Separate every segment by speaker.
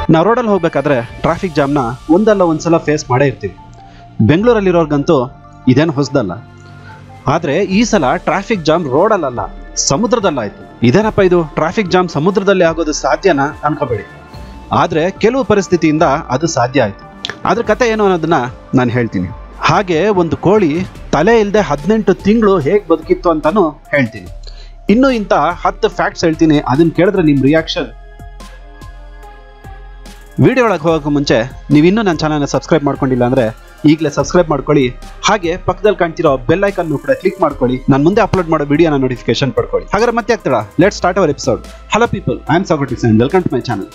Speaker 1: ನಾವು ರೋಡಲ್ಲಿ ಹೋಗ್ಬೇಕಾದ್ರೆ ಟ್ರಾಫಿಕ್ ಜಾಮ್ನ ಒಂದಲ್ಲ ಒಂದ್ಸಲ ಫೇಸ್ ಮಾಡೇ ಇರ್ತೀವಿ ಬೆಂಗಳೂರಲ್ಲಿರೋರ್ಗಂತೂ ಇದೇನು ಹೊಸದಲ್ಲ ಆದರೆ ಈ ಸಲ ಟ್ರಾಫಿಕ್ ಜಾಮ್ ರೋಡಲ್ಲಲ್ಲ ಸಮುದ್ರದಲ್ಲಾಯ್ತು ಇದೇನಪ್ಪ ಇದು ಟ್ರಾಫಿಕ್ ಜಾಮ್ ಸಮುದ್ರದಲ್ಲಿ ಆಗೋದು ಸಾಧ್ಯನಾ ಅನ್ಕೋಬೇಡಿ ಆದರೆ ಕೆಲವು ಪರಿಸ್ಥಿತಿಯಿಂದ ಅದು ಸಾಧ್ಯ ಆಯ್ತು ಅದ್ರ ಕತೆ ಏನು ಅನ್ನೋದನ್ನ ನಾನು ಹೇಳ್ತೀನಿ ಹಾಗೆ ಒಂದು ಕೋಳಿ ತಲೆ ಇಲ್ಲದೆ ಹದಿನೆಂಟು ತಿಂಗಳು ಹೇಗೆ ಬದುಕಿತ್ತು ಅಂತಾನು ಹೇಳ್ತೀನಿ ಇನ್ನು ಇಂಥ ಹತ್ತು ಫ್ಯಾಕ್ಟ್ಸ್ ಹೇಳ್ತೀನಿ ಅದನ್ನ ಕೇಳಿದ್ರೆ ನಿಮ್ಮ ರಿಯಾಕ್ಷನ್ ವಿಡಿಯೋ ಒಳಗೆ ಹೋಗೋಕೆ ಮುಂಚೆ ನೀವು ಇನ್ನೂ ನನ್ನ ಚಾನಲ್ನ ಸಬ್ಸ್ಕ್ರೈಬ್ ಮಾಡ್ಕೊಂಡಿಲ್ಲ ಅಂದ್ರೆ ಈಗಲೇ ಸಬ್ಸ್ಕ್ರೈಬ್ ಮಾಡ್ಕೊಳ್ಳಿ ಹಾಗೆ ಪಕ್ಕದಲ್ಲಿ ಕಾಣ್ತಿರೋ ಬೆಲ್ ಐಕನ್ ಕೂಡ ಕ್ಲಿಕ್ ಮಾಡ್ಕೊಳ್ಳಿ ನಾನು ಮುಂದೆ ಅಪ್ಲೋಡ್ ಮಾಡೋ ವಿಡಿಯೋನ ನೋಟಿಫಿಕೇಶನ್ ಪಡ್ಕೊಳ್ಳಿ ಹಾಗಾದ್ರೆ ಮತ್ತೆ ಆಗ್ತಾಳ let start our episode hello people I am Socrates and welcome to my channel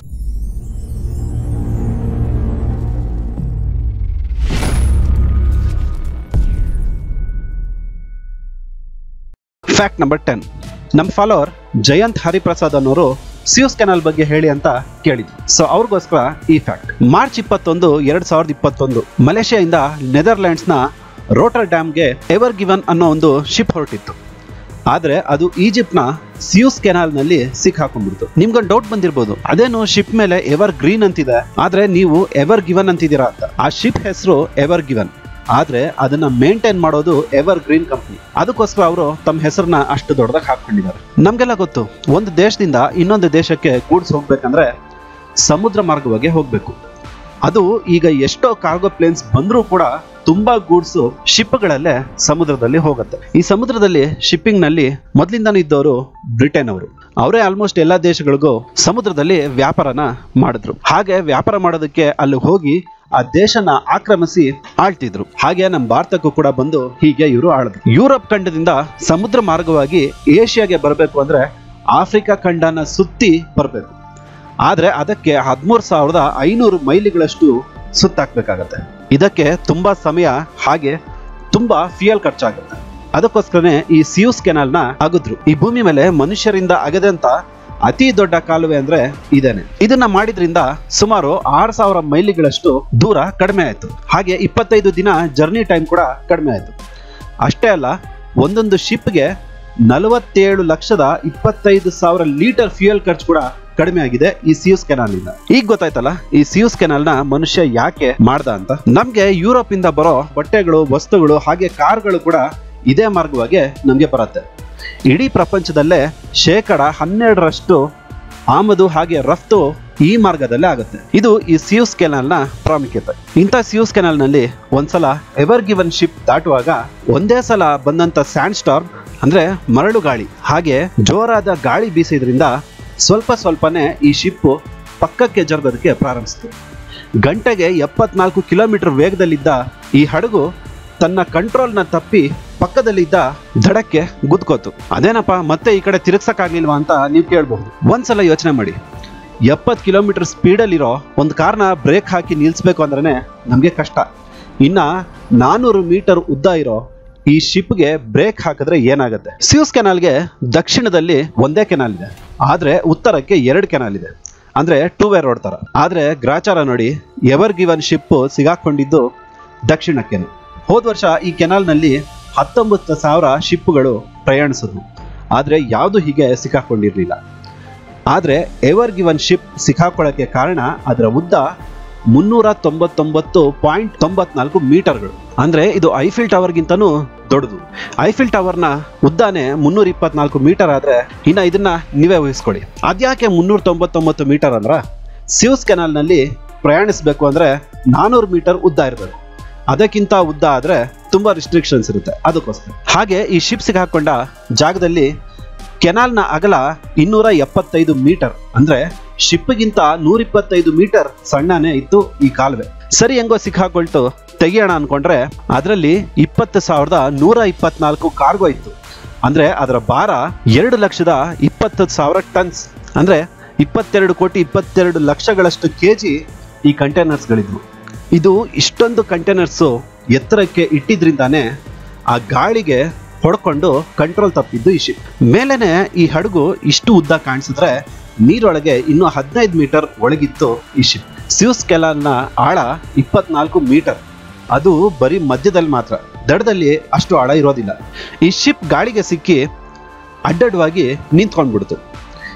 Speaker 1: fact number ten ನಮ್ಮ ಫಾಲೋವರ್ ಜಯಂತ್ ಹರಿಪ್ರಸಾದ್ ಅನ್ನೋರು ಸಿಯೂಸ್ ಕೆನಾಲ್ ಬಗ್ಗೆ ಹೇಳಿ ಅಂತ ಕೇಳಿದ್ರು ಸೊ ಅವ್ರಿಗೋಸ್ಕರ ಈ ಫ್ಯಾಕ್ಟ್ ಮಾರ್ಚ್ ಇಪ್ಪತ್ತೊಂದು ಎರಡ್ ಸಾವಿರದ ಇಪ್ಪತ್ತೊಂದು ಮಲೇಷ್ಯಾದಿಂದ ನೆದರ್ಲ್ಯಾಂಡ್ಸ್ನ ರೋಟರ್ ಡ್ಯಾಮ್ಗೆ ಎವರ್ ಗಿವನ್ ಅನ್ನೋ ಒಂದು ಶಿಪ್ ಹೊರಟಿತ್ತು ಆದ್ರೆ ಅದು ಈಜಿಪ್ಟ್ನ ಸಿಯೂಸ್ ಕೆನಾಲ್ನಲ್ಲಿ ಸಿಕ್ಕಾಕೊಂಡ್ಬಿಡ್ತು ನಿಮ್ಗೊಂದು ಡೌಟ್ ಬಂದಿರ್ಬೋದು ಅದೇನು ಶಿಪ್ ಮೇಲೆ ಎವರ್ ಗ್ರೀನ್ ಅಂತಿದೆ ಆದ್ರೆ ನೀವು ಎವರ್ ಗಿವನ್ ಅಂತಿದ್ದೀರಾ ಅಂತ ಆ ಶಿಪ್ ಹೆಸರು ಎವರ್ ಗಿವನ್ ಆದ್ರೆ ಅದನ್ನ ಮೇಂಟೈನ್ ಮಾಡೋದು ಎವರ್ ಗ್ರೀನ್ ಕಂಪ್ನಿ ಅದಕ್ಕೋಸ್ಕರ ಅವರು ತಮ್ಮ ಹೆಸರನ್ನ ಅಷ್ಟು ದೊಡ್ಡದಾಗಿ ಹಾಕೊಂಡಿದ್ದಾರೆ ನಮ್ಗೆಲ್ಲ ಗೊತ್ತು ಒಂದು ದೇಶದಿಂದ ಇನ್ನೊಂದು ದೇಶಕ್ಕೆ ಗೂಡ್ಸ್ ಹೋಗ್ಬೇಕಂದ್ರೆ ಸಮುದ್ರ ಮಾರ್ಗವಾಗಿ ಹೋಗ್ಬೇಕು ಅದು ಈಗ ಎಷ್ಟೋ ಕಾರ್ಗೋ ಪ್ಲೇನ್ಸ್ ಬಂದರೂ ಕೂಡ ತುಂಬಾ ಗೂಡ್ಸ್ ಶಿಪ್ಗಳಲ್ಲೇ ಸಮುದ್ರದಲ್ಲಿ ಹೋಗುತ್ತೆ ಈ ಸಮುದ್ರದಲ್ಲಿ ಶಿಪ್ಪಿಂಗ್ ನಲ್ಲಿ ಮೊದಲಿಂದಾನು ಇದ್ದವರು ಬ್ರಿಟನ್ ಅವರು ಅವರೇ ಆಲ್ಮೋಸ್ಟ್ ಎಲ್ಲಾ ದೇಶಗಳಿಗೂ ಸಮುದ್ರದಲ್ಲಿ ವ್ಯಾಪಾರನ ಮಾಡಿದ್ರು ಹಾಗೆ ವ್ಯಾಪಾರ ಮಾಡೋದಕ್ಕೆ ಅಲ್ಲಿ ಹೋಗಿ ಆ ದೇಶನ ಆಕ್ರಮಿಸಿ ಆಳ್ತಿದ್ರು ಹಾಗೆ ನಮ್ಮ ಭಾರತಕ್ಕೂ ಕೂಡ ಬಂದು ಹೀಗೆ ಇವರು ಆಳಿದ್ರು ಯುರೋಪ್ ಖಂಡದಿಂದ ಸಮುದ್ರ ಮಾರ್ಗವಾಗಿ ಏಷ್ಯಾಗೆ ಬರಬೇಕು ಅಂದ್ರೆ ಆಫ್ರಿಕಾ ಖಂಡನ ಸುತ್ತಿ ಬರಬೇಕು ಆದ್ರೆ ಅದಕ್ಕೆ ಹದಿಮೂರು ಸಾವಿರದ ಐನೂರು ಮೈಲಿಗಳಷ್ಟು ಸುತ್ತಾಕ್ಬೇಕಾಗತ್ತೆ ಇದಕ್ಕೆ ತುಂಬಾ ಸಮಯ ಹಾಗೆ ತುಂಬಾ ಫ್ಯೂಯಲ್ ಖರ್ಚಾಗುತ್ತೆ ಅದಕ್ಕೋಸ್ಕರನೇ ಈ ಸಿಯೂಸ್ ಕೆನಾಲ್ನ ಅಗದ್ರು ಈ ಭೂಮಿ ಮೇಲೆ ಮನುಷ್ಯರಿಂದ ಅಗದಂತ ಅತಿ ದೊಡ್ಡ ಕಾಲುವೆ ಅಂದ್ರೆ ಇದೇನೆ ಇದನ್ನ ಮಾಡಿದ್ರಿಂದ ಸುಮಾರು ಆರು ಸಾವಿರ ಮೈಲಿಗಳಷ್ಟು ದೂರ ಕಡಿಮೆ ಆಯ್ತು ಹಾಗೆ ಇಪ್ಪತ್ತೈದು ದಿನ ಜರ್ನಿ ಟೈಮ್ ಕೂಡ ಕಡಿಮೆ ಆಯ್ತು ಅಷ್ಟೇ ಅಲ್ಲ ಒಂದೊಂದು ಶಿಪ್ಗೆ ನಲವತ್ತೇಳು ಲಕ್ಷದ ಇಪ್ಪತ್ತೈದು ಸಾವಿರ ಲೀಟರ್ ಫ್ಯೂಯಲ್ ಖರ್ಚು ಕೂಡ ಕಡಿಮೆ ಆಗಿದೆ ಈ ಸಿಯೂಸ್ ಕೆನಾಲ್ ಇಂದ ಈಗ ಗೊತ್ತಾಯ್ತಲ್ಲ ಈ ಸಿಯೂಸ್ ಕೆನಾಲ್ ನ ಮನುಷ್ಯ ಯಾಕೆ ಮಾಡ್ದ ಅಂತ ನಮ್ಗೆ ಯುರೋಪ್ ಇಂದ ಬರೋ ಬಟ್ಟೆಗಳು ವಸ್ತುಗಳು ಹಾಗೆ ಕಾರ್ಗಳು ಕೂಡ ಇದೇ ಮಾರ್ಗವಾಗಿ ನಮ್ಗೆ ಬರುತ್ತೆ ಇಡೀ ಪ್ರಪಂಚದಲ್ಲೇ ಶೇಕಡ ಹನ್ನೆರಡರಷ್ಟು ಆಮದು ಹಾಗೆ ರಫ್ತು ಈ ಮಾರ್ಗದಲ್ಲೇ ಆಗುತ್ತೆ ಇದು ಈ ಸಿಯೂಸ್ ಕೆನಾಲ್ ನ ಪ್ರಾಮುಖ್ಯತೆ ಇಂಥ ಸಿಯೂಸ್ ಕೆನಾಲ್ ನಲ್ಲಿ ಒಂದ್ಸಲ ಎವರ್ ಗಿವನ್ ಶಿಪ್ ದಾಟುವಾಗ ಒಂದೇ ಸಲ ಬಂದಂತ ಸ್ಯಾಂಡ್ ಸ್ಟಾರ್ಮ್ ಅಂದ್ರೆ ಮರಳು ಗಾಳಿ ಹಾಗೆ ಜೋರಾದ ಗಾಳಿ ಬೀಸಿದ್ರಿಂದ ಸ್ವಲ್ಪ ಸ್ವಲ್ಪನೇ ಈ ಶಿಪ್ ಪಕ್ಕಕ್ಕೆ ಜರುಗೋದಕ್ಕೆ ಪ್ರಾರಂಭಿಸಿತು ಗಂಟೆಗೆ ಎಪ್ಪತ್ನಾಲ್ಕು ಕಿಲೋಮೀಟರ್ ವೇಗದಲ್ಲಿದ್ದ ಈ ಹಡಗು ತನ್ನ ಕಂಟ್ರೋಲ್ನ ತಪ್ಪಿ ಪಕ್ಕದಲ್ಲಿದ್ದ ದಡಕ್ಕೆ ಗುದ್ಕೋತು ಅದೇನಪ್ಪ ಮತ್ತೆ ಈ ಕಡೆ ತಿರುಗ್ಸಕ್ಕಾಗ್ಲಿಲ್ವಾ ಅಂತ ನೀವು ಕೇಳಬಹುದು ಒಂದ್ಸಲ ಯೋಚನೆ ಮಾಡಿ ಎಪ್ಪತ್ತು ಕಿಲೋಮೀಟರ್ ಸ್ಪೀಡಲ್ಲಿರೋ ಒಂದು ಕಾರ್ನ ಬ್ರೇಕ್ ಹಾಕಿ ನಿಲ್ಲಿಸ್ಬೇಕು ಅಂದ್ರೆ ನಮಗೆ ಕಷ್ಟ ಇನ್ನ ನಾನೂರು ಮೀಟರ್ ಉದ್ದ ಇರೋ ಈ ಶಿಪ್ಗೆ ಬ್ರೇಕ್ ಹಾಕಿದ್ರೆ ಏನಾಗುತ್ತೆ ಸಿಯೂಸ್ ಕೆನಾಲ್ಗೆ ದಕ್ಷಿಣದಲ್ಲಿ ಒಂದೇ ಕೆನಾಲ್ ಇದೆ ಆದ್ರೆ ಉತ್ತರಕ್ಕೆ ಎರಡು ಕೆನಾಲ್ ಇದೆ ಅಂದ್ರೆ ಟೂ ವೇ ರೋಡ್ ತರ ಆದ್ರೆ ಗ್ರಾಚಾರ ನೋಡಿ ಎವರ್ ಗಿವನ್ ಶಿಪ್ ಸಿಗಾಕೊಂಡಿದ್ದು ದಕ್ಷಿಣಕ್ಕೇನೆ ಹೋದ ವರ್ಷ ಈ ಕೆನಾಲ್ನಲ್ಲಿ ಹತ್ತೊಂಬತ್ತು ಸಾವಿರ ಶಿಪ್ಗಳು ಪ್ರಯಾಣಿಸಿದ್ವು ಆದ್ರೆ ಯಾವುದು ಹೀಗೆ ಸಿಕ್ಕಾಕೊಂಡಿರ್ಲಿಲ್ಲ ಆದ್ರೆ ಎವರ್ ಗಿವನ್ ಶಿಪ್ ಸಿಕ್ಕಾಕೊಳ್ಳೋಕೆ ಕಾರಣ ಅದರ ಉದ್ದ ಮುನ್ನೂರ ತೊಂಬತ್ತೊಂಬತ್ತು ಪಾಯಿಂಟ್ ತೊಂಬತ್ನಾಲ್ಕು ಮೀಟರ್ಗಳು ಅಂದ್ರೆ ಇದು ಐಫಿಲ್ ಟವರ್ಗಿಂತನೂ ದೊಡ್ಡದು ಐಫಿಲ್ ಟವರ್ನ ಉದ್ದಾನೆ ಮುನ್ನೂರ ಇಪ್ಪತ್ನಾಲ್ಕು ಮೀಟರ್ ಆದ್ರೆ ಇನ್ನ ಇದನ್ನ ನೀವೇ ಊಹಿಸ್ಕೊಳ್ಳಿ ಅದ್ಯಾಕೆ ಮುನ್ನೂರ ತೊಂಬತ್ತೊಂಬತ್ತು ಮೀಟರ್ ಅಂದ್ರ ಸಿಯೂಸ್ ಕೆನಾಲ್ನಲ್ಲಿ ಪ್ರಯಾಣಿಸಬೇಕು ಅಂದ್ರೆ ನಾನೂರು ಮೀಟರ್ ಉದ್ದ ಇರಬೇಕು ಅದಕ್ಕಿಂತ ಉದ್ದ ಆದ್ರೆ ತುಂಬಾ ರಿಸ್ಟ್ರಿಕ್ಷನ್ಸ್ ಇರುತ್ತೆ ಅದಕ್ಕೋಸ್ಕರ ಹಾಗೆ ಈ ಶಿಪ್ ಸಿಗಾಕೊಂಡ ಜಾಗದಲ್ಲಿ ಕೆನಾಲ್ನ ಅಗಲ ಇನ್ನೂರ ಎಪ್ಪತ್ತೈದು ಮೀಟರ್ ಅಂದ್ರೆ ಶಿಪ್ಗಿಂತ ನೂರಿಪ್ಪತ್ತೈದು ಮೀಟರ್ ಸಣ್ಣನೇ ಇತ್ತು ಈ ಕಾಲುವೆ ಸರಿ ಹೆಂಗೋ ಸಿಕ್ಕಾಕೊಳ್ತು ತೆಗಿಯೋಣ ಅನ್ಕೊಂಡ್ರೆ ಅದರಲ್ಲಿ ಇಪ್ಪತ್ತು ಸಾವಿರದ ನೂರ ಇಪ್ಪತ್ನಾಲ್ಕು ಕಾರ್ಗೋ ಇತ್ತು ಅಂದ್ರೆ ಅದರ ಭಾರ ಎರಡು ಲಕ್ಷದ ಇಪ್ಪತ್ತು ಸಾವಿರ ಟನ್ಸ್ ಅಂದ್ರೆ ಇಪ್ಪತ್ತೆರಡು ಕೋಟಿ ಇಪ್ಪತ್ತೆರಡು ಲಕ್ಷಗಳಷ್ಟು ಕೆ ಜಿ ಈ ಕಂಟೈನರ್ಸ್ಗಳಿದ್ವು ಇದು ಇಷ್ಟೊಂದು ಕಂಟೈನರ್ಸು ಎತ್ತರಕ್ಕೆ ಇಟ್ಟಿದ್ರಿಂದಾನೇ ಆ ಗಾಳಿಗೆ ಹೊಡ್ಕೊಂಡು ಕಂಟ್ರೋಲ್ ತಪ್ಪಿದ್ದು ಈ ಶಿಪ್ ಮೇಲೇನೆ ಈ ಹಡಗು ಇಷ್ಟು ಉದ್ದ ಕಾಣಿಸಿದ್ರೆ ನೀರೊಳಗೆ ಇನ್ನೂ ಹದಿನೈದು ಮೀಟರ್ ಒಳಗಿತ್ತು ಈ ಶಿಪ್ ಸಿಯೂಸ್ ಕೆಲಾಲ್ನ ಆಳ ಇಪ್ಪತ್ನಾಲ್ಕು ಮೀಟರ್ ಅದು ಬರೀ ಮಧ್ಯದಲ್ಲಿ ಮಾತ್ರ ದಡದಲ್ಲಿ ಅಷ್ಟು ಆಳ ಇರೋದಿಲ್ಲ ಈ ಶಿಪ್ ಗಾಳಿಗೆ ಸಿಕ್ಕಿ ಅಡ್ಡಡ್ವಾಗಿ ನಿಂತ್ಕೊಂಡ್ಬಿಡ್ತು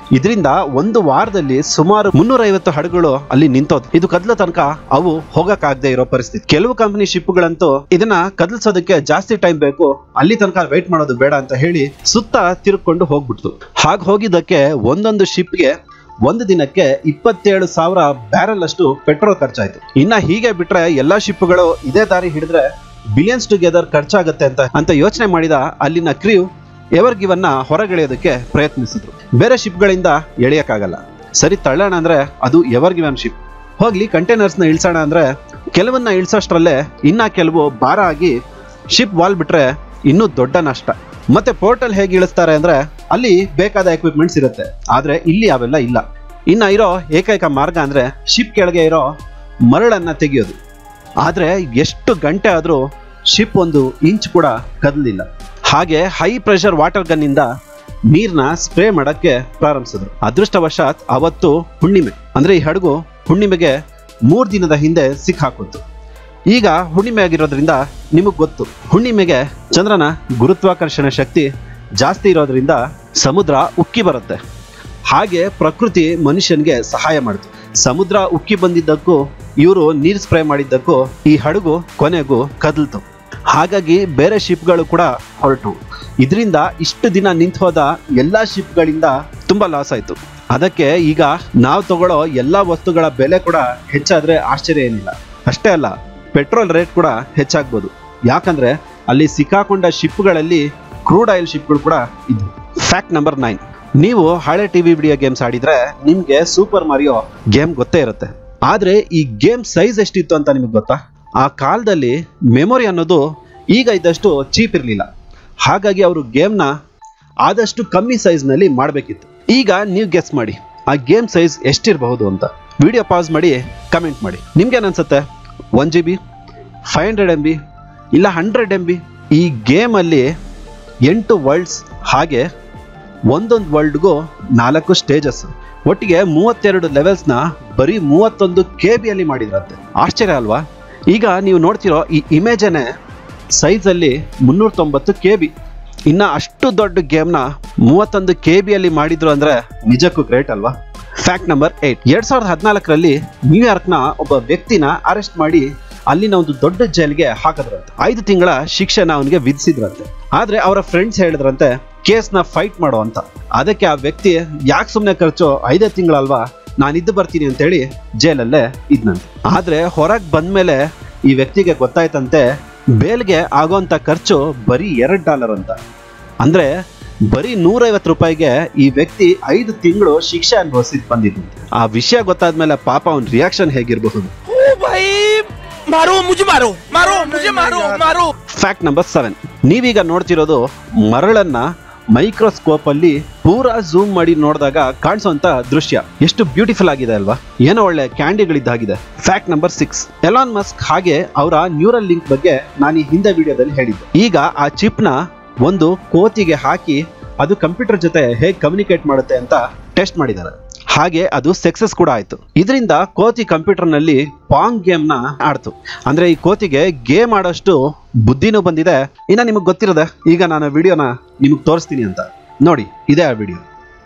Speaker 1: ಇದರಿಂದ ಒಂದು ವಾರದಲ್ಲಿ ಸುಮಾರು ಮುನ್ನೂರೈವತ್ತು ಹಡಗುಗಳು ಅಲ್ಲಿ ನಿಂತೋದು ಇದು ಕದ್ಲ ತನಕ ಅವು ಹೋಗಕ್ಕಾಗದೆ ಇರೋ ಪರಿಸ್ಥಿತಿ ಕೆಲವು ಕಂಪನಿ ಶಿಪ್ಗಳಂತೂ ಇದನ್ನ ಕದಲ್ಸೋದಕ್ಕೆ ಜಾಸ್ತಿ ಟೈಮ್ ಬೇಕು ಅಲ್ಲಿ ತನಕ ವೇಟ್ ಮಾಡೋದು ಬೇಡ ಅಂತ ಹೇಳಿ ಸುತ್ತ ತಿರುಕೊಂಡು ಹೋಗ್ಬಿಡ್ತು ಹಾಗೆ ಹೋಗಿದ್ದಕ್ಕೆ ಒಂದೊಂದು ಶಿಪ್ಗೆ ಒಂದು ದಿನಕ್ಕೆ ಇಪ್ಪತ್ತೇಳು ಸಾವಿರ ಬ್ಯಾರಲ್ ಅಷ್ಟು ಪೆಟ್ರೋಲ್ ಖರ್ಚಾಯ್ತು ಇನ್ನ ಹೀಗೆ ಬಿಟ್ರೆ ಎಲ್ಲಾ ಶಿಪ್ಗಳು ಇದೇ ದಾರಿ ಹಿಡಿದ್ರೆ ಬಿಲಿಯನ್ಸ್ ಟುಗೆದರ್ ಖರ್ಚಾಗತ್ತೆ ಅಂತ ಅಂತ ಯೋಚನೆ ಮಾಡಿದ ಅಲ್ಲಿನ ಕ್ರೀವ್ ಎವರ್ ಗಿವನ್ನ ಹೊರಗೆಳೆಯೋದಕ್ಕೆ ಪ್ರಯತ್ನಿಸಿದ್ರು ಬೇರೆ ಶಿಪ್ಗಳಿಂದ ಎಳೆಯಕ್ಕಾಗಲ್ಲ ಸರಿ ತಳ್ಳೋಣ ಅಂದ್ರೆ ಅದು ಎವರ್ ಗಿವನ್ ಶಿಪ್ ಹೋಗ್ಲಿ ಕಂಟೈನರ್ಸ್ನ ಇಳ್ಸೋಣ ಅಂದ್ರೆ ಕೆಲವನ್ನ ಇಳ್ಸೋಷ್ಟ್ರಲ್ಲೇ ಇನ್ನ ಕೆಲವು ಭಾರ ಆಗಿ ಶಿಪ್ ವಾಲ್ ಬಿಟ್ರೆ ಇನ್ನೂ ದೊಡ್ಡ ನಷ್ಟ ಮತ್ತೆ ಪೋರ್ಟಲ್ ಹೇಗೆ ಇಳಿಸ್ತಾರೆ ಅಂದ್ರೆ ಅಲ್ಲಿ ಬೇಕಾದ ಎಕ್ವಿಪ್ಮೆಂಟ್ಸ್ ಇರುತ್ತೆ ಆದ್ರೆ ಇಲ್ಲಿ ಅವೆಲ್ಲ ಇಲ್ಲ ಇನ್ನ ಇರೋ ಏಕೈಕ ಮಾರ್ಗ ಅಂದ್ರೆ ಶಿಪ್ ಕೆಳಗೆ ಇರೋ ಮರಳನ್ನ ತೆಗೆಯೋದು ಆದ್ರೆ ಎಷ್ಟು ಗಂಟೆ ಆದ್ರೂ ಶಿಪ್ ಒಂದು ಇಂಚ್ ಕೂಡ ಕದಲಿಲ್ಲ ಹಾಗೆ ಹೈ ಪ್ರೆಷರ್ ವಾಟರ್ ಗನ್ ಇಂದ ನೀರ್ನ ಸ್ಪ್ರೇ ಮಾಡಕ್ಕೆ ಪ್ರಾರಂಭಿಸಿದ್ರು ಅದೃಷ್ಟವಶಾತ್ ಅವತ್ತು ಹುಣ್ಣಿಮೆ ಅಂದ್ರೆ ಈ ಹಡಗು ಹುಣ್ಣಿಮೆಗೆ ಮೂರ್ ದಿನದ ಹಿಂದೆ ಸಿಕ್ಕಾಕೋತು ಈಗ ಹುಣ್ಣಿಮೆ ಆಗಿರೋದ್ರಿಂದ ನಿಮಗ್ ಗೊತ್ತು ಹುಣ್ಣಿಮೆಗೆ ಚಂದ್ರನ ಗುರುತ್ವಾಕರ್ಷಣೆ ಶಕ್ತಿ ಜಾಸ್ತಿ ಇರೋದ್ರಿಂದ ಸಮುದ್ರ ಉಕ್ಕಿ ಬರುತ್ತೆ ಹಾಗೆ ಪ್ರಕೃತಿ ಮನುಷ್ಯನ್ಗೆ ಸಹಾಯ ಮಾಡಿತು ಸಮುದ್ರ ಉಕ್ಕಿ ಬಂದಿದ್ದಕ್ಕೂ ಇವರು ನೀರ್ ಸ್ಪ್ರೇ ಮಾಡಿದ್ದಕ್ಕೂ ಈ ಹಡಗು ಕೊನೆಗೂ ಕದಲ್ತು ಹಾಗಾಗಿ ಬೇರೆ ಶಿಪ್ಗಳು ಕೂಡ ಹೊರಟು ಇದರಿಂದ ಇಷ್ಟು ದಿನ ನಿಂತು ಹೋದ ಎಲ್ಲಾ ಶಿಪ್ಗಳಿಂದ ತುಂಬಾ ಲಾಸ್ ಆಯ್ತು ಅದಕ್ಕೆ ಈಗ ನಾವು ತಗೊಳ್ಳೋ ಎಲ್ಲಾ ವಸ್ತುಗಳ ಬೆಲೆ ಕೂಡ ಹೆಚ್ಚಾದ್ರೆ ಆಶ್ಚರ್ಯ ಏನಿಲ್ಲ ಅಷ್ಟೇ ಅಲ್ಲ ಪೆಟ್ರೋಲ್ ರೇಟ್ ಕೂಡ ಹೆಚ್ಚಾಗ್ಬೋದು ಯಾಕಂದ್ರೆ ಅಲ್ಲಿ ಸಿಕ್ಕಾಕೊಂಡ ಶಿಪ್ಗಳಲ್ಲಿ ಕ್ರೂಡ್ ಆಯಿಲ್ ಶಿಪ್ಗಳು ಕೂಡ ಇದ್ವು ಫ್ಯಾಕ್ಟ್ ನಂಬರ್ ನೈನ್ ನೀವು ಹಳೆ ಟಿವಿ ವಿಡಿಯೋ ಗೇಮ್ಸ್ ಆಡಿದ್ರೆ ನಿಮ್ಗೆ ಸೂಪರ್ ಮಾರಿಯೋ ಗೇಮ್ ಗೊತ್ತೇ ಇರುತ್ತೆ ಆದ್ರೆ ಈ ಗೇಮ್ ಸೈಜ್ ಎಷ್ಟಿತ್ತು ಅಂತ ನಿಮಗೆ ಗೊತ್ತಾ ಆ ಕಾಲದಲ್ಲಿ ಮೆಮೊರಿ ಅನ್ನೋದು ಈಗ ಇದ್ದಷ್ಟು ಚೀಪ್ ಇರಲಿಲ್ಲ ಹಾಗಾಗಿ ಅವರು ಗೇಮ್ನ ಆದಷ್ಟು ಕಮ್ಮಿ ಸೈಜ್ನಲ್ಲಿ ಮಾಡಬೇಕಿತ್ತು ಈಗ ನೀವು ಗೆಸ್ ಮಾಡಿ ಆ ಗೇಮ್ ಸೈಜ್ ಎಷ್ಟಿರಬಹುದು ಅಂತ ವಿಡಿಯೋ ಪಾಸ್ ಮಾಡಿ ಕಮೆಂಟ್ ಮಾಡಿ ನಿಮ್ಗೇನು ಅನ್ಸುತ್ತೆ one G B five hundred M B ಇಲ್ಲ ಹಂಡ್ರೆಡ್ ಎಮ್ ಬಿ ಈ ಗೇಮಲ್ಲಿ ಎಂಟು ವರ್ಲ್ಡ್ಸ್ ಹಾಗೆ ಒಂದೊಂದು ವರ್ಲ್ಡ್ಗೂ ನಾಲ್ಕು ಸ್ಟೇಜಸ್ ಒಟ್ಟಿಗೆ ಮೂವತ್ತೆರಡು ಲೆವೆಲ್ಸ್ನ ಬರೀ ಮೂವತ್ತೊಂದು ಕೆ ಬಿಯಲ್ಲಿ ಮಾಡಿದ್ರಂತೆ ಆಶ್ಚರ್ಯ ಅಲ್ವಾ ಈಗ ನೀವು ನೋಡ್ತಿರೋ ಈ ಇಮೇಜನ್ನೇ ಸೈಜಲ್ಲಿ ಮುನ್ನೂರ ತೊಂಬತ್ತು ಕೆ ಬಿ ಇನ್ನ ಅಷ್ಟು ದೊಡ್ಡ ಗೇಮ್ನ ಮೂವತ್ತೊಂದು ಕೆ ಬಿಯಲ್ಲಿ ಮಾಡಿದ್ರು ಅಂದ್ರೆ ನಿಜಕ್ಕೂ ಗ್ರೇಟ್ ಅಲ್ವಾ ಫ್ಯಾಕ್ಟ್ ನಂಬರ್ ಏಟ್ ಎರಡ್ ಸಾವಿರದ ಹದಿನಾಲ್ಕರಲ್ಲಿ ನ್ಯೂಯಾರ್ಕ್ನ ಒಬ್ಬ ವ್ಯಕ್ತಿನ ಅರೆಸ್ಟ್ ಮಾಡಿ ಅಲ್ಲಿನ ಒಂದು ದೊಡ್ಡ ಜೈಲ್ಗೆ ಹಾಕಿದ್ರಂತೆ ಐದು ತಿಂಗಳ ಶಿಕ್ಷೆನ ಅವನಿಗೆ ವಿಧಿಸಿದ್ರಂತೆ ಆದ್ರೆ ಅವರ ಫ್ರೆಂಡ್ಸ್ ಹೇಳಿದ್ರಂತೆ ಕೇಸ್ನ ಫೈಟ್ ಮಾಡೋ ಅಂತ ಅದಕ್ಕೆ ಆ ವ್ಯಕ್ತಿ ಯಾಕೆ ಸುಮ್ಮನೆ ಖರ್ಚು ಐದೇ ತಿಂಗಳಲ್ವಾ ನಾನು ಇದ್ದು ಬರ್ತೀನಿ ಅಂತೇಳಿ ಜೈಲಲ್ಲೇ ಇದ್ನಂತೆ ಆದ್ರೆ ಹೊರಗೆ ಬಂದ್ಮೇಲೆ ಈ ವ್ಯಕ್ತಿಗೆ ಗೊತ್ತಾಯ್ತಂತೆ ಬೇಲ್ಗೆ ಆಗೋಂಥ ಖರ್ಚು ಬರೀ ಎರಡು ಡಾಲರ್ ಅಂತ ಅಂದ್ರೆ ಬರೀ ನೂರೈವತ್ತು ರೂಪಾಯಿಗೆ ಈ ವ್ಯಕ್ತಿ ಐದು ತಿಂಗಳು ಶಿಕ್ಷೆ ಅನುಭವಿಸಿದ್ ಬಂದಿದ್ದು ಆ ವಿಷಯ ಗೊತ್ತಾದ್ಮೇಲೆ ಪಾಪ ಅವನ ರಿಯಾಕ್ಷನ್ ಹೇಗಿರಬಹುದು
Speaker 2: ओ भाई मारो मुझे मारो मारो मुझे मारो मारो
Speaker 1: ಫ್ಯಾಕ್ಟ್ ನಂಬರ್ ಸೆವೆನ್ ನೀವೀಗ ನೋಡ್ತಿರೋದು ಮರಳನ್ನ ಮೈಕ್ರೋಸ್ಕೋಪ್ ಅಲ್ಲಿ ಪೂರಾ ಝೂಮ್ ಮಾಡಿ ನೋಡಿದಾಗ ಕಾಣಿಸುವಂತ ದೃಶ್ಯ ಎಷ್ಟು ಬ್ಯೂಟಿಫುಲ್ ಆಗಿದೆ ಅಲ್ವಾ ಏನೋ ಒಳ್ಳೆ ಕ್ಯಾಂಡಿಗಳಿದ್ದಾಗಿದೆ fact number six Elon Musk ಹಾಗೆ ಅವರ ನ್ಯೂರಲ್ ಲಿಂಕ್ ಬಗ್ಗೆ ನಾನು ಈ ಹಿಂದೆ ವಿಡಿಯೋದಲ್ಲಿ ಹೇಳಿದ್ದೆ ಈಗ ಆ ಚಿಪ್ ನ ಒಂದು ಕೋತಿಗೆ ಹಾಕಿ ಅದು ಕಂಪ್ಯೂಟರ್ ಜೊತೆ ಹೇಗೆ ಕಮ್ಯುನಿಕೇಟ್ ಮಾಡುತ್ತೆ ಅಂತ ಟೆಸ್ಟ್ ಮಾಡಿದ್ದಾರೆ ಹಾಗೆ ಅದು ಸಕ್ಸಸ್ ಕೂಡ ಆಯ್ತು ಇದರಿಂದ ಕೋತಿ ಕಂಪ್ಯೂಟರ್ ನಲ್ಲಿ ಪಾಂಗ್ ಗೇಮ್ ನ ಆಡ್ತು ಅಂದ್ರೆ ಈ ಕೋತಿಗೆ ಗೇಮ್ ಆಡೋಷ್ಟು ಬುದ್ಧಿನೂ ಬಂದಿದೆ ಇನ್ನ ನಿಮಗೆ ಗೊತ್ತಿರೋದೆ ಈಗ ನಾನು ವಿಡಿಯೋನ ನಿಮಗೆ ತೋರಿಸ್ತೀನಿ ಅಂತ ನೋಡಿ ಇದೇ ಆ video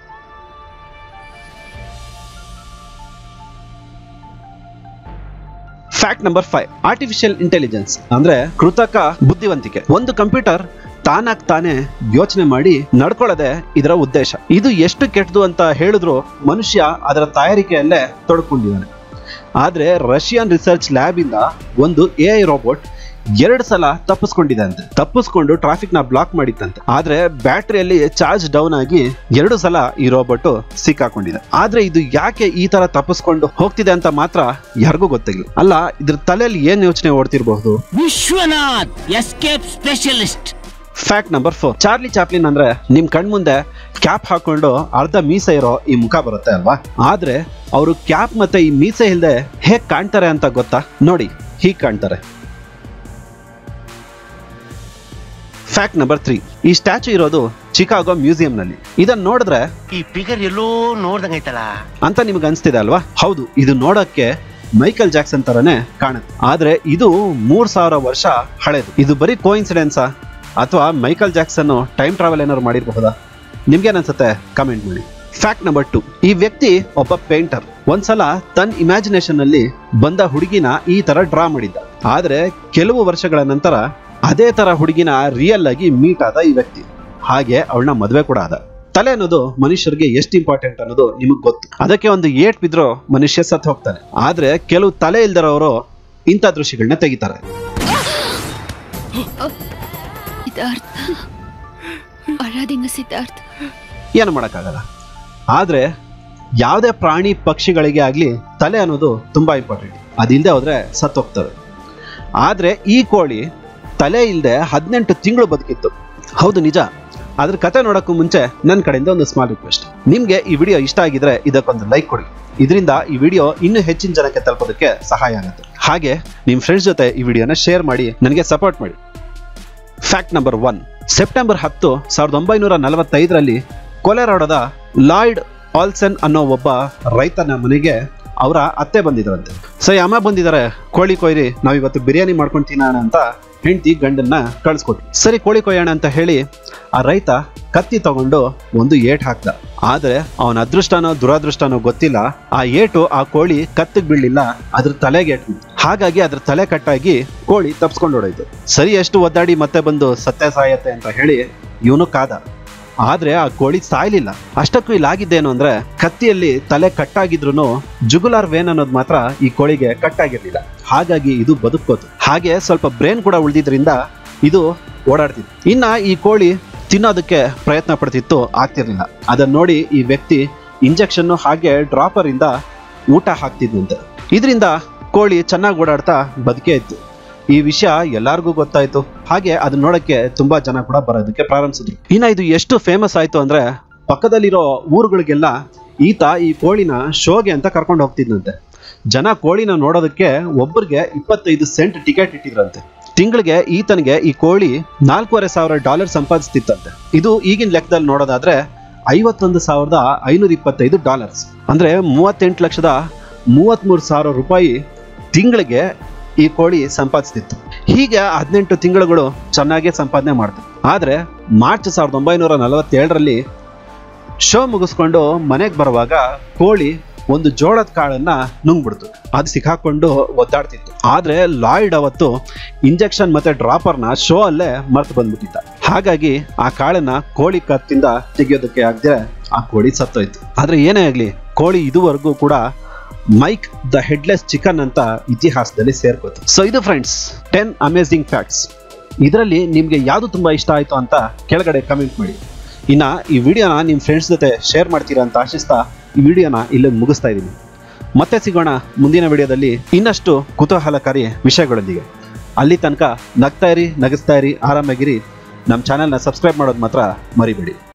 Speaker 1: fact number five artificial intelligence ಅಂದ್ರೆ ಕೃತಕ ಬುದ್ಧಿವಂತಿಕೆ ಒಂದು ಕಂಪ್ಯೂಟರ್ ತಾನಾಗ್ ತಾನೇ ಯೋಚನೆ ಮಾಡಿ ನಡ್ಕೊಳ್ಳೋದೆ ಇದರ ಉದ್ದೇಶ ಇದು ಎಷ್ಟು ಕೆಟ್ಟದು ಅಂತ ಹೇಳಿದ್ರು ಮನುಷ್ಯ ಅದರ ತಯಾರಿಕೆಯಲ್ಲೇ ತೊಡ್ಕೊಂಡಿದ್ದಾನೆ ಆದ್ರೆ ರಷ್ಯನ್ ರಿಸರ್ಚ್ ಲ್ಯಾಬ್ ಇಂದ ಒಂದು ಎ ಐ ರೋಬೋಟ್ ಎರಡು ಸಲ ತಪ್ಪಿಸ್ಕೊಂಡಿದೆ ಅಂತೆ ತಪ್ಪಿಸ್ಕೊಂಡು ಟ್ರಾಫಿಕ್ ನ ಬ್ಲಾಕ್ ಮಾಡಿತ್ತಂತೆ ಆದ್ರೆ ಬ್ಯಾಟರಿಯಲ್ಲಿ ಚಾರ್ಜ್ ಡೌನ್ ಆಗಿ ಎರಡು ಸಲ ಈ ರೋಬೋಟ್ ಸಿಕ್ಕಾಕೊಂಡಿದೆ ಆದ್ರೆ ಇದು ಯಾಕೆ ಈ ತರ ತಪ್ಪಿಸ್ಕೊಂಡು ಹೋಗ್ತಿದೆ ಅಂತ ಮಾತ್ರ ಯಾರಿಗೂ ಗೊತ್ತಿಲ್ಲ ಅಲ್ಲ ಇದ್ರ ತಲೆಯಲ್ಲಿ ಏನ್ ಯೋಚನೆ ಓಡ್ತಿರ್ಬಹುದು
Speaker 3: Vishwanath escape specialist
Speaker 1: fact number four Charlie Chaplin ಅಂದ್ರೆ ನಿಮ್ ಕಣ್ ಮುಂದೆ ಕ್ಯಾಪ್ ಹಾಕೊಂಡು ಅರ್ಧ ಮೀಸೆ ಇರೋ ಈ ಮುಖ ಬರುತ್ತೆ ಅಲ್ವಾ ಆದ್ರೆ ಅವರು ಕ್ಯಾಪ್ ಮತ್ತೆ ಈ ಮೀಸೆ ಇಲ್ದೆ ಹೇಗ್ ಕಾಣ್ತಾರೆ ಅಂತ ಗೊತ್ತಾ ನೋಡಿ ಹೀಗ್ ಕಾಣ್ತಾರೆ ಫ್ಯಾಕ್ಟ್ ನಂಬರ್ ತ್ರೀ ಈ ಸ್ಟ್ಯಾಚು ಇರೋದು ಚಿಕಾಗೋ ಮ್ಯೂಸಿಯಂ ನಲ್ಲಿ ಇದನ್ನ ನೋಡಿದ್ರೆ
Speaker 4: ಈ ಫಿಗರ್ ಎಲ್ಲೋ ನೋಡ್ದಂಗೈತಲ್ಲ
Speaker 1: ಅಂತ ನಿಮ್ಗೆ ಅನ್ಸ್ತಿದೆ ಅಲ್ವಾ ಹೌದು ಇದು ನೋಡಕ್ಕೆ ಮೈಕಲ್ ಜಾಕ್ಸನ್ ತರನೇ ಕಾಣುತ್ತೆ ಆದ್ರೆ ಇದು ಮೂರ್ ಸಾವಿರ ವರ್ಷ ಹಳೇದು ಇದು ಬರೀ ಕೋಇನ್ಸಿಡೆನ್ಸಾ ಅಥವಾ ಮೈಕಲ್ ಜಾಕ್ಸನ್ ಟೈಮ್ ಟ್ರಾವೆಲ್ ಏನಾದ್ರು ಮಾಡಿರಬಹುದಾ ನಿಮ್ಗೇನ್ ಅನ್ಸುತ್ತೆ ಕಮೆಂಟ್ ಮಾಡಿ ಫ್ಯಾಕ್ಟ್ ನಂಬರ್ ಟು ಈ ವ್ಯಕ್ತಿ ಒಬ್ಬ ಪೇಂಟರ್ ಒಂದ್ಸಲ ತನ್ನ ಇಮ್ಯಾಜಿನೇಷನ್ ಅಲ್ಲಿ ಬಂದ ಹುಡುಗಿನ ಈ ತರ ಡ್ರಾ ಮಾಡಿದ್ದ ಆದ್ರೆ ಕೆಲವು ವರ್ಷಗಳ ನಂತರ ಅದೇ ತರ ಹುಡುಗಿನ ರಿಯಲ್ ಆಗಿ ಮೀಟ್ ಆದ ಈ ವ್ಯಕ್ತಿ ಹಾಗೆ ಅವಳನ್ನ ಮದ್ವೆ ಕೂಡ ಆದ ತಲೆ ಅನ್ನೋದು ಮನುಷ್ಯರಿಗೆ ಎಷ್ಟು ಇಂಪಾರ್ಟೆಂಟ್ ಅನ್ನೋದು ನಿಮಗ್ ಗೊತ್ತು ಅದಕ್ಕೆ ಒಂದು ಏಟ್ ಬಿದ್ರೋ ಮನುಷ್ಯ ಸತ್ತು ಹೋಗ್ತಾನೆ ಆದ್ರೆ ಕೆಲವು ತಲೆ ಇಲ್ದಿರೋರು ಇಂಥ ದೃಶ್ಯಗಳನ್ನ ತೆಗಿತಾರೆ
Speaker 5: ಸಿದ್ಧಾರ್ಥ್ ಅಳಾದಿಂಗ ಸಿದ್ಧಾರ್ಥ್
Speaker 1: ಏನು ಮಾಡೋಕ್ಕಾಗಲ್ಲ ಆದ್ರೆ ಯಾವುದೇ ಪ್ರಾಣಿ ಪಕ್ಷಿಗಳಿಗೆ ಆಗಲಿ ತಲೆ ಅನ್ನೋದು ತುಂಬಾ ಇಂಪಾರ್ಟೆಂಟ್ ಅದಿಲ್ಲದೆ ಹೋದ್ರೆ ಸತ್ತೋಗ್ತವೆ ಆದ್ರೆ ಈ ಕೋಳಿ ತಲೆ ಇಲ್ಲದೆ ಹದಿನೆಂಟು ತಿಂಗಳು ಬದುಕಿತ್ತು ಹೌದು ನಿಜ ಅದ್ರ ಕತೆ ನೋಡೋಕ್ಕೂ ಮುಂಚೆ ನನ್ನ ಕಡೆಯಿಂದ ಒಂದು ಸ್ಮಾಲ್ ರಿಕ್ವೆಸ್ಟ್ ನಿಮ್ಗೆ ಈ ವಿಡಿಯೋ ಇಷ್ಟ ಆಗಿದ್ರೆ ಇದಕ್ಕೊಂದು ಲೈಕ್ ಕೊಡಿ ಇದರಿಂದ ಈ ವಿಡಿಯೋ ಇನ್ನೂ ಹೆಚ್ಚಿನ ಜನಕ್ಕೆ ತಲುಪೋದಕ್ಕೆ ಸಹಾಯ ಆಗುತ್ತೆ ಹಾಗೆ ನಿಮ್ಮ ಫ್ರೆಂಡ್ಸ್ ಜೊತೆ ಈ ವಿಡಿಯೋನ ಶೇರ್ ಮಾಡಿ ನನಗೆ ಸಪೋರ್ಟ್ ಮಾಡಿ ಫ್ಯಾಕ್ಟ್ ನಂಬರ್ ಒನ್ ಸೆಪ್ಟೆಂಬರ್ ಹತ್ತು ಸಾವಿರದ ಒಂಬೈನೂರ ನಲವತ್ತೈದರಲ್ಲಿ ಕೊಲೆರಾಡೋದ ಲಾಯ್ಡ್ ಆಲ್ಸನ್ ಅನ್ನೋ ಒಬ್ಬ ರೈತನ ಮನೆಗೆ ಅವರ ಅತ್ತೆ ಬಂದಿದ್ರಂತೆ ಸರಿ ಅಮ್ಮ ಬಂದಿದ್ದಾರೆ ಕೋಳಿ ಕೊಯ್ರಿ ನಾವಿವತ್ತು ಬಿರಿಯಾನಿ ಮಾಡ್ಕೊಂಡು ತಿನ್ನೋಣ ಅಂತ ಹೆಂಡತಿ ಗಂಡನ್ನ ಕಳಿಸ್ಕೊಟ್ರು ಸರಿ ಕೋಳಿ ಕೊಯ್ಯೋಣ ಅಂತ ಹೇಳಿ ಆ ರೈತ ಕತ್ತಿ ತಗೊಂಡು ಒಂದು ಏಟ್ ಹಾಕ್ದ ಆದ್ರೆ ಅವನ ಅದೃಷ್ಟನೋ ದುರಾದೃಷ್ಟನೋ ಗೊತ್ತಿಲ್ಲ ಆ ಏಟು ಆ ಕೋಳಿ ಕತ್ತಿಗೆ ಬೀಳಲಿಲ್ಲ ಅದ್ರ ತಲೆಗೆ ಏಟು ಬಿತ್ತು. ಹಾಗಾಗಿ ಅದ್ರ ತಲೆ ಕಟ್ಟಾಗಿ ಕೋಳಿ ತಪ್ಸ್ಕೊಂಡು ಹೊಡೋಯ್ತು ಸರಿ ಎಷ್ಟು ಒದ್ದಾಡಿ ಮತ್ತೆ ಬಂದು ಸತ್ಯ ಸಾಯತ್ತೆ ಅಂತ ಹೇಳಿ ಇವನು ಕಾದ ಆದ್ರೆ ಆ ಕೋಳಿ ಸಾಯ್ಲಿಲ್ಲ ಅಷ್ಟಕ್ಕೂ ಇಲ್ಲಾಗಿದ್ದೇನು ಅಂದ್ರೆ ಕತ್ತಿಯಲ್ಲಿ ತಲೆ ಕಟ್ಟಾಗಿದ್ರು ಜುಗುಲಾರ್ ವೇನ್ ಅನ್ನೋದು ಮಾತ್ರ ಈ ಕೋಳಿಗೆ ಕಟ್ಟಾಗಿರ್ಲಿಲ್ಲ ಹಾಗಾಗಿ ಇದು ಬದುಕೋತು ಹಾಗೆ ಸ್ವಲ್ಪ ಬ್ರೇನ್ ಕೂಡ ಉಳಿದಿದ್ರಿಂದ ಇದು ಓಡಾಡ್ತಿತ್ತು ಇನ್ನ ಈ ಕೋಳಿ ತಿನ್ನೋದಕ್ಕೆ ಪ್ರಯತ್ನ ಪಡ್ತಿತ್ತು ಆಗ್ತಿರ್ಲಿಲ್ಲ ಅದನ್ನ ನೋಡಿ ಈ ವ್ಯಕ್ತಿ ಇಂಜೆಕ್ಷನ್ ಹಾಗೆ ಡ್ರಾಪರ್ ಇಂದ ಊಟ ಹಾಕ್ತಿದ್ನಂತೆ ಇದರಿಂದ ಕೋಳಿ ಚೆನ್ನಾಗಿ ಓಡಾಡ್ತಾ ಬದುಕೇ ಇತ್ತು ಈ ವಿಷಯ ಎಲ್ಲಾರ್ಗೂ ಗೊತ್ತಾಯ್ತು ಹಾಗೆ ಅದನ್ನ ನೋಡಕ್ಕೆ ತುಂಬಾ ಜನ ಕೂಡ ಬರೋದಕ್ಕೆ ಪ್ರಾರಂಭಿಸಿದ್ರು ಇನ್ನ ಇದು ಎಷ್ಟು ಫೇಮಸ್ ಆಯ್ತು ಅಂದ್ರೆ ಪಕ್ಕದಲ್ಲಿರೋ ಊರುಗಳಿಗೆಲ್ಲ ಈತ ಈ ಕೋಳಿನ ಶೋಗೆ ಅಂತ ಕರ್ಕೊಂಡು ಹೋಗ್ತಿದ್ನಂತೆ ಜನ ಕೋಳಿನ ನೋಡೋದಕ್ಕೆ ಒಬ್ಬರಿಗೆ ಇಪ್ಪತ್ತೈದು ಸೆಂಟ್ ಟಿಕೆಟ್ ಇಟ್ಟಿದ್ರಂತೆ ತಿಂಗಳಿಗೆ ಈತನಿಗೆ ಈ ಕೋಳಿ ನಾಲ್ಕೂವರೆ ಸಾವಿರ ಡಾಲರ್ ಸಂಪಾದಿಸ್ತಿತ್ತಂತೆ ಇದು ಈಗಿನ ಲೆಕ್ಕದಲ್ಲಿ ನೋಡೋದಾದ್ರೆ ಐವತ್ತೊಂದು ಸಾವಿರದ ಐನೂರ ಇಪ್ಪತ್ತೈದು ಡಾಲರ್ಸ್ ಅಂದ್ರೆ ಮೂವತ್ತೆಂಟು ಲಕ್ಷದ ಮೂವತ್ಮೂರು ಸಾವಿರ ರೂಪಾಯಿ ತಿಂಗಳಿಗೆ ಈ ಕೋಳಿ ಸಂಪಾದಿಸ್ತಿತ್ತು ಹೀಗೆ ಹದಿನೆಂಟು ತಿಂಗಳುಗಳು ಚೆನ್ನಾಗೇ ಸಂಪಾದನೆ ಮಾಡ್ತು ಆದ್ರೆ ಮಾರ್ಚ್ ಸಾವಿರದ ಒಂಬೈನೂರ ನಲವತ್ತೇಳರಲ್ಲಿ ಶೋ ಮುಗಿಸ್ಕೊಂಡು ಮನೆಗೆ ಬರುವಾಗ ಕೋಳಿ ಒಂದು ಜೋಳದ ಕಾಳನ್ನ ನುಂಗ್ಬಿಡ್ತು ಅದು ಸಿಕ್ಕಾಕೊಂಡು ಒದ್ದಾಡ್ತಿತ್ತು ಆದ್ರೆ ಲಾಯ್ಡ್ ಅವತ್ತು ಇಂಜೆಕ್ಷನ್ ಮತ್ತೆ ಡ್ರಾಪರ್ನ ಶೋ ಅಲ್ಲೇ ಮರ್ತು ಬಂದ್ಬಿಟ್ಟಿದ್ದ ಹಾಗಾಗಿ ಆ ಕಾಳನ್ನ ಕೋಳಿ ಕತ್ತಿಂದ ತೆಗೆಯೋದಕ್ಕೆ ಆಗದೆ ಆ ಕೋಳಿ ಸತ್ತೋಯ್ತು ಆದ್ರೆ ಏನೇ ಆಗ್ಲಿ ಕೋಳಿ ಇದುವರೆಗೂ ಕೂಡ ಮೈಕ್ ದ ಹೆಡ್ಲೆಸ್ ಚಿಕನ್ ಅಂತ ಇತಿಹಾಸದಲ್ಲಿ ಸೇರ್ಕೋತು ಸೊ ಇದು ಫ್ರೆಂಡ್ಸ್ ಟೆನ್ ಅಮೇಸಿಂಗ್ ಫ್ಯಾಕ್ಟ್ಸ್ ಇದರಲ್ಲಿ ನಿಮ್ಗೆ ಯಾವುದು ತುಂಬಾ ಇಷ್ಟ ಆಯ್ತು ಅಂತ ಕೆಳಗಡೆ ಕಮೆಂಟ್ ಮಾಡಿ ಇನ್ನ ಈ ವಿಡಿಯೋನ ನಿಮ್ಮ ಫ್ರೆಂಡ್ಸ್ ಜೊತೆ ಶೇರ್ ಮಾಡ್ತೀರಾ ಅಂತ ಆಶಿಸ್ತಾ ಈ ವಿಡಿಯೋನ ಇಲ್ಲಿ ಮುಗಿಸ್ತಾ ಇದ್ದೀನಿ ಮತ್ತೆ ಸಿಗೋಣ ಮುಂದಿನ ವಿಡಿಯೋದಲ್ಲಿ ಇನ್ನಷ್ಟು ಕುತೂಹಲಕಾರಿ ವಿಷಯಗಳೊಂದಿಗೆ ಅಲ್ಲಿ ತನಕ ನಗ್ತಾ ಇರಿ ನಗಿಸ್ತಾ ಇರಿ ಆರಾಮಾಗಿರಿ ನಮ್ಮ ಚಾನೆಲ್ನ ಸಬ್ಸ್ಕ್ರೈಬ್ ಮಾಡೋದು ಮಾತ್ರ ಮರಿಬೇಡಿ